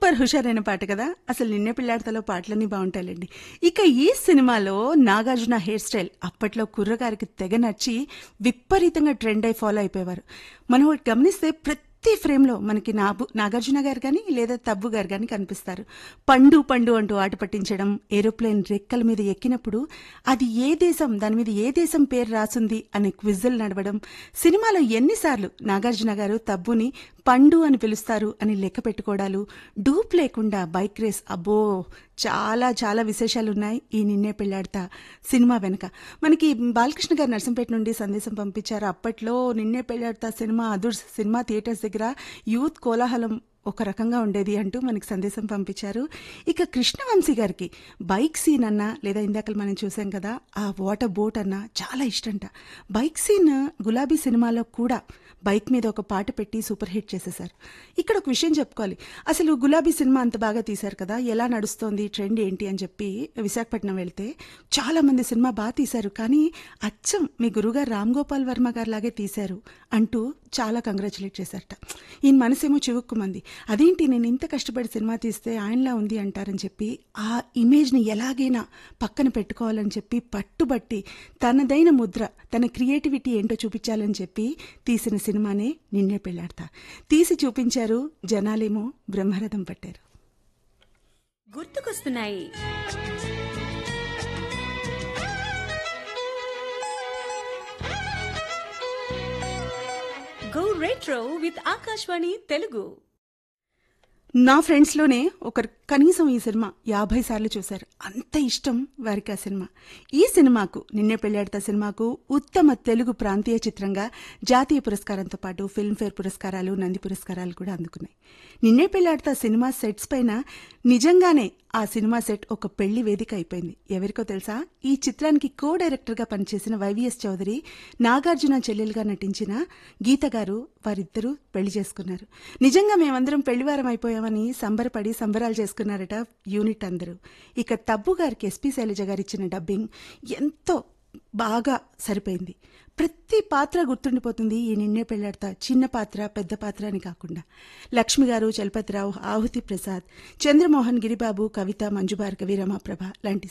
super హుషారైన పాట కదా అసలు నిన్నే పిల్లాడతలో పాటలన్నీ బాగుంటాయండి ఇక ఈ సినిమాలో నాగార్జున హెయిర్ స్టైల్ అప్పట్లో కుర్రగారికి తెగ నచ్చి విపరీతంగా ట్రెండ్ అయి ఫాలో అయిపోయేవారు మనం ఒకటి గమనిస్తే ప్రతి ఫ్రేమ్లో మనకి నాబు నాగార్జున గారు కానీ లేదా తబ్బు గారు కానీ కనిపిస్తారు పండు పండు అంటూ ఆట పట్టించడం ఏరోప్లేన్ రెక్కల మీద ఎక్కినప్పుడు అది ఏ దేశం దాని మీద ఏ దేశం పేరు రాసుంది అనే క్విజ్లు నడవడం సినిమాలో ఎన్నిసార్లు నాగార్జున గారు తబ్బుని పండు అని పిలుస్తారు అని లెక్క పెట్టుకోవడాలు డూప్ లేకుండా బైక్ రేస్ అబ్బో చాలా చాలా విశేషాలు ఉన్నాయి ఈ నిన్నే పెళ్ళాడతా సినిమా వెనుక మనకి బాలకృష్ణ గారు నర్సంపేట నుండి సందేశం పంపించారు అప్పట్లో Ninne Pelladata cinema Adhurs cinema theatres దగ్గర యూత్ కోలాహలం ఒక రకంగా ఉండేది అంటూ మనకి సందేశం పంపించారు ఇక కృష్ణవంశీ గారికి బైక్ సీన్ అన్నా లేదా ఇందాక మనం చూసాం కదా ఆ వాటర్ బోట్ అన్నా చాలా ఇష్టంట బైక్ సీన్ గులాబీ సినిమాలో కూడా బైక్ మీద ఒక పాట పెట్టి సూపర్ హిట్ చేసేశారు ఇక్కడ ఒక విషయం చెప్పుకోవాలి అసలు గులాబీ సినిమా అంత బాగా తీశారు కదా ఎలా నడుస్తోంది ట్రెండ్ ఏంటి అని చెప్పి విశాఖపట్నం వెళ్తే చాలా మంది సినిమా బాగా తీశారు కానీ అచ్చం మీ గురుగారు రామ్ గోపాల్ వర్మ గారు లాగే తీశారు అంటూ చాలా కంగ్రాచులేట్ చేశారట ఈయన మనసేమో చివుక్కుమంది అదేంటి నేను ఇంత కష్టపడి సినిమా తీస్తే ఆయనలా ఉంది అంటారని చెప్పి ఆ ఇమేజ్ని ఎలాగైనా పక్కన పెట్టుకోవాలని చెప్పి పట్టుబట్టి తనదైన ముద్ర తన క్రియేటివిటీ ఏంటో చూపించాలని చెప్పి తీసిన సినిమానే నిన్నే పెళ్ళాడతా తీసి చూపించారు జనాలేమో బ్రహ్మరథం పట్టారు గుర్తుకొస్తున్నాయి go retro with Akashvani Telugu నా ఫ్రెండ్స్లోనే ఒకరు కనీసం ఈ సినిమా యాభై సార్లు చూశారు అంత ఇష్టం వారికి ఆ సినిమా ఈ సినిమాకు నిన్నే పెళ్ళాడతా సినిమాకు ఉత్తమ తెలుగు ప్రాంతీయ చిత్రంగా జాతీయ పురస్కారంతో పాటు ఫిల్మ్ఫేర్ పురస్కారాలు నంది పురస్కారాలు కూడా అందుకున్నాయి నిన్నే పెళ్ళాడతా సినిమా సెట్స్ పైన నిజంగానే ఆ సినిమా సెట్ ఒక పెళ్లి వేదిక అయిపోయింది ఎవరికో తెలుసా ఈ చిత్రానికి కో డైరెక్టర్గా పనిచేసిన వైవిఎస్ చౌదరి నాగార్జున చెల్లెలుగా నటించిన గీత గారు వారిద్దరూ పెళ్లి చేసుకున్నారు నిజంగా మేమందరం పెళ్లివారం అయిపోయామని సంబరపడి సంబరాలు చేసుకున్నారట యూనిట్ అందరూ ఇక తబ్బు గారికి ఎస్పీ శైలజ గారు ఇచ్చిన డబ్బింగ్ ఎంతో బాగా సరిపోయింది ప్రతి పాత్ర గుర్తుండిపోతుంది ఈ నిన్నే పెళ్ళాడతా చిన్న పాత్ర పెద్ద పాత్ర అని కాకుండా లక్ష్మి గారు చలపతిరావు ఆహుతి ప్రసాద్ చంద్రమోహన్ గిరిబాబు కవిత మంజుభార్గవి రమాప్రభ లాంటి